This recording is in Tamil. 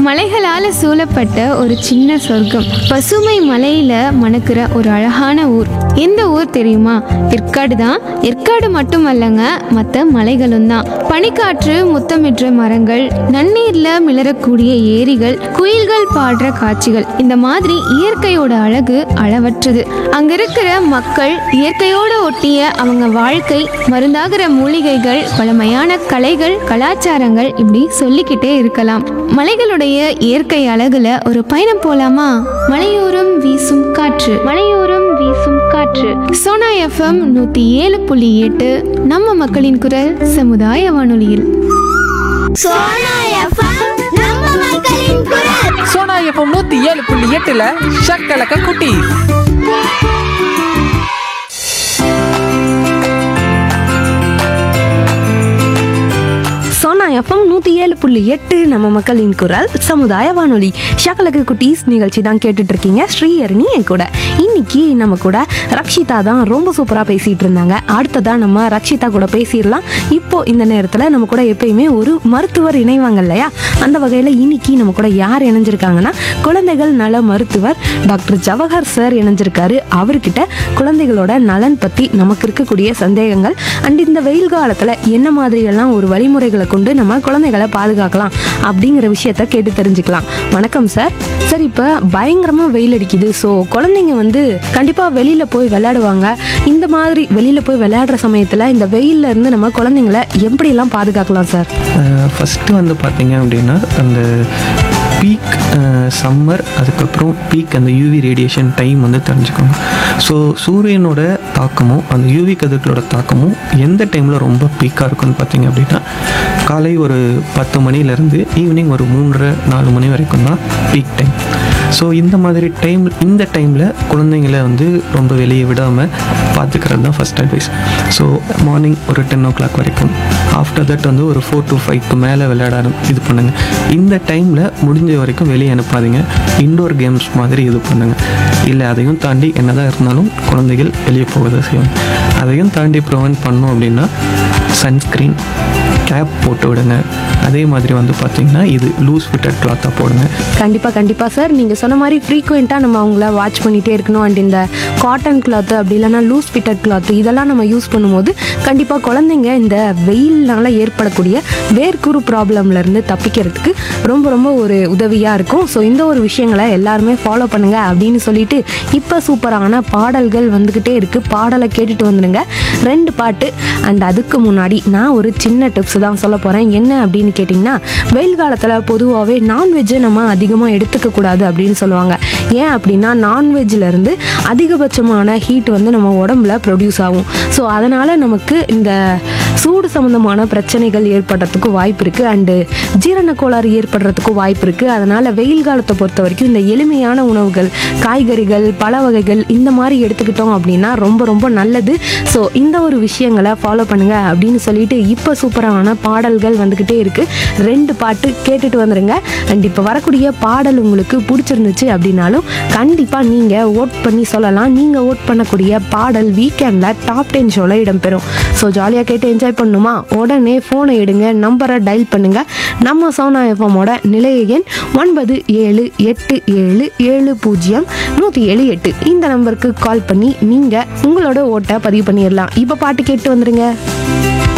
மலைகளால சூழப்பட்ட ஒரு சின்ன சொர்க்கம் பசுமை மலையில மணக்கிற ஒரு அழகான ஊர் எந்த ஊர் தெரியுமா ஏற்காடு தான் ஏற்காடு மட்டுமல்லங்க மற்ற மலைகளும் தான் பனிக்காற்று முத்தமிடுற மரங்கள் நன்னீர்ல மிளறக்கூடிய ஏரிகள் குயில்கள் பாடுற காட்சிகள் இந்த மாதிரி இயற்கையோட அழகு அளவற்றது அங்க இருக்கிற மக்கள் இயற்கையோட ஒட்டிய அவங்க வாழ்க்கை மருந்தாகிற மூலிகைகள் பழமையான கலைகள் கலாச்சாரங்கள் இப்படி சொல்லிக்கிட்டே இருக்கலாம் மலைகளுடைய இயற்கை அழகுல ஒரு பயணம் போலாமா மலையோரம் வீசும் காற்று மலையோரம் வீசும் காற்று சோனா எஃப்எம் நூத்தி ஏழு புள்ளி எட்டு நம்ம மக்களின் குரல் சமுதாய வானொலியில் சோனா எஃப்எம் நம்ம மக்களின் குரல் சோனா எஃப்எம் நூத்தி ஏழு புள்ளி எட்டுல ஷக்கலக்க குட்டி சோனா எஃப்எம் நூற்றி ஏழு புள்ளி எட்டு நம்ம மக்களின் குரல் சமுதாய வானொலி ஷகலக்கு குட்டீஸ் நிகழ்ச்சி தான் கேட்டுட்டு இருக்கீங்க ஸ்ரீஹரணி என் கூட இன்னைக்கு நம்ம கூட ரக்ஷிதா தான் ரொம்ப சூப்பராக பேசிட்டு இருந்தாங்க அடுத்ததா நம்ம ரக்ஷிதா கூட பேசிடலாம் இப்போ இந்த நேரத்தில் நம்ம கூட எப்பயுமே ஒரு மருத்துவர் இணைவாங்க இல்லையா அந்த வகையில் இன்னைக்கு நம்ம கூட யார் இணைஞ்சிருக்காங்கன்னா குழந்தைகள் நல மருத்துவர் டாக்டர் ஜவஹர் சார் இணைஞ்சிருக்காரு அவர்கிட்ட குழந்தைகளோட நலன் பற்றி நமக்கு இருக்கக்கூடிய சந்தேகங்கள் அண்ட் இந்த வெயில் காலத்தில் என்ன மாதிரியெல்லாம் ஒரு வழிமுறைகளை கொண்டு நம்ம குழந்தைகளை பாதுகாக்கலாம் அப்படிங்கிற விஷயத்த கேட்டு தெரிஞ்சுக்கலாம் வணக்கம் சார் சார் இப்போ பயங்கரமாக வெயில் அடிக்குது ஸோ குழந்தைங்க வந்து கண்டிப்பாக வெளியில் போய் விளையாடுவாங்க இந்த மாதிரி வெளியில் போய் விளையாடுற சமயத்தில் இந்த வெயில்ல இருந்து நம்ம குழந்தைங்கள எப்படியெல்லாம் பாதுகாக்கலாம் சார் ஃபஸ்ட்டு வந்து பார்த்தீங்க அப்படின்னா அந்த பீக் சம்மர் அதுக்கப்புறம் பீக் அந்த யூவி ரேடியேஷன் டைம் வந்து தெரிஞ்சுக்கோங்க ஸோ சூரியனோட தாக்கமும் அந்த யூவி கதிர்களோட தாக்கமும் எந்த டைமில் ரொம்ப பீக்காக இருக்குன்னு பார்த்தீங்க அப்படின்னா காலை ஒரு பத்து மணிலேருந்து ஈவினிங் ஒரு மூன்றரை நாலு மணி வரைக்கும் தான் பீக் டைம் ஸோ இந்த மாதிரி டைம் இந்த டைமில் குழந்தைங்கள வந்து ரொம்ப வெளியே விடாமல் பார்த்துக்கிறது தான் ஃபஸ்ட் அட்வைஸ் ஸோ மார்னிங் ஒரு டென் ஓ கிளாக் வரைக்கும் ஆஃப்டர் தட் வந்து ஒரு ஃபோர் டு ஃபைவ்க்கு மேலே விளையாட ஆரம்- இது பண்ணுங்கள் இந்த டைமில் முடிஞ்ச வரைக்கும் வெளியே அனுப்பாதீங்க இன்டோர் கேம்ஸ் மாதிரி இது பண்ணுங்கள் இல்லை அதையும் தாண்டி என்னதான் இருந்தாலும் குழந்தைகள் வெளியே போக செய்யும் அதையும் தாண்டி ப்ரிவென்ட் பண்ணோம் அப்படின்னா சன்ஸ்க்ரீன் கேப் போட்டு விடுங்க அதே மாதிரி வந்து பார்த்திங்கன்னா இது லூஸ் ஃபிட்டட் கிளாத்தாக போடுங்க கண்டிப்பாக கண்டிப்பாக சார் நீங்கள் சொன்ன மாதிரி ஃப்ரீக்வெண்ட்டாக நம்ம அவங்கள வாட்ச் பண்ணிகிட்டே இருக்கணும் அண்ட் இந்த காட்டன் கிளாத்து அப்படி இல்லைன்னா லூஸ் ஃபிட்டட் கிளாத்து இதெல்லாம் நம்ம யூஸ் பண்ணும்போது கண்டிப்பாக குழந்தைங்க இந்த வெயில்னால ஏற்படக்கூடிய வேர்க்குரு ப்ராப்ளம்ல இருந்து தப்பிக்கிறதுக்கு ரொம்ப ரொம்ப ஒரு உதவியாக இருக்கும் ஸோ இந்த ஒரு விஷயங்களை எல்லாருமே ஃபாலோ பண்ணுங்க அப்படின்னு சொல்லிட்டு இப்போ சூப்பரான பாடல்கள் வந்துக்கிட்டே இருக்குது பாடலை கேட்டுட்டு வந்துடுங்க ரெண்டு பாட்டு அண்ட் அதுக்கு முன்னாடி நான் ஒரு சின்ன டிப்ஸ் தான் சொல்ல போகிறேன் என்ன அப்படின்னு கேட்டிங்கன்னா வெயில் காலத்தில் பொதுவாகவே நான்வெஜ்ஜை நம்ம அதிகமாக எடுத்துக்க கூடாது அப்படின்னு சொல்லுவாங்க ஏன் அப்படின்னா நான்வெஜ்ல இருந்து அதிகபட்சமான ஹீட் வந்து நம்ம உடம்புல ப்ரொடியூஸ் ஆகும் ஸோ அதனால் நமக்கு இந்த சூடு சம்மந்தமான பிரச்சனைகள் ஏற்படுறதுக்கு வாய்ப்பு இருக்குது அண்டு ஜீரண கோளாறு ஏற்படுறதுக்கும் வாய்ப்பு இருக்குது அதனால் வெயில் காலத்தை பொறுத்த வரைக்கும் இந்த எளிமையான உணவுகள் காய்கறிகள் பழ வகைகள் இந்த மாதிரி எடுத்துக்கிட்டோம் அப்படின்னா ரொம்ப ரொம்ப நல்லது ஸோ இந்த ஒரு விஷயங்களை ஃபாலோ பண்ணுங்க அப்படின்னு சொல்லிட்டு இப்போ சூப்பரான பாடல்கள் வந்துக்கிட்டே இருக்குது ரெண்டு பாட்டு கேட்டுட்டு வந்துருங்க அண்ட் இப்போ வரக்கூடிய பாடல் உங்களுக்கு பிடிச்சிருந்துச்சு அப்படின்னாலும் கண்டிப்பாக நீங்கள் ஓட் பண்ணி சொல்லலாம் நீங்கள் ஓட் பண்ணக்கூடிய பாடல் வீக்கெண்டில் டாப் டென் ஷோவில் இடம்பெறும் ஸோ ஜாலியாக கேட்டு என்ஜாய் பண்ணணுமா உடனே ஃபோனை எடுங்க நம்பரை டயல் பண்ணுங்க நம்ம சோனா எஃப்எம்மோட நிலைய எண் ஒன்பது ஏழு எட்டு ஏழு ஏழு பூஜ்ஜியம் நூற்றி ஏழு எட்டு இந்த நம்பருக்கு கால் பண்ணி நீங்கள் உங்களோட ஓட்டை பதிவு பண்ணிடலாம் இப்போ பாட்டு கேட்டு வந்துருங்க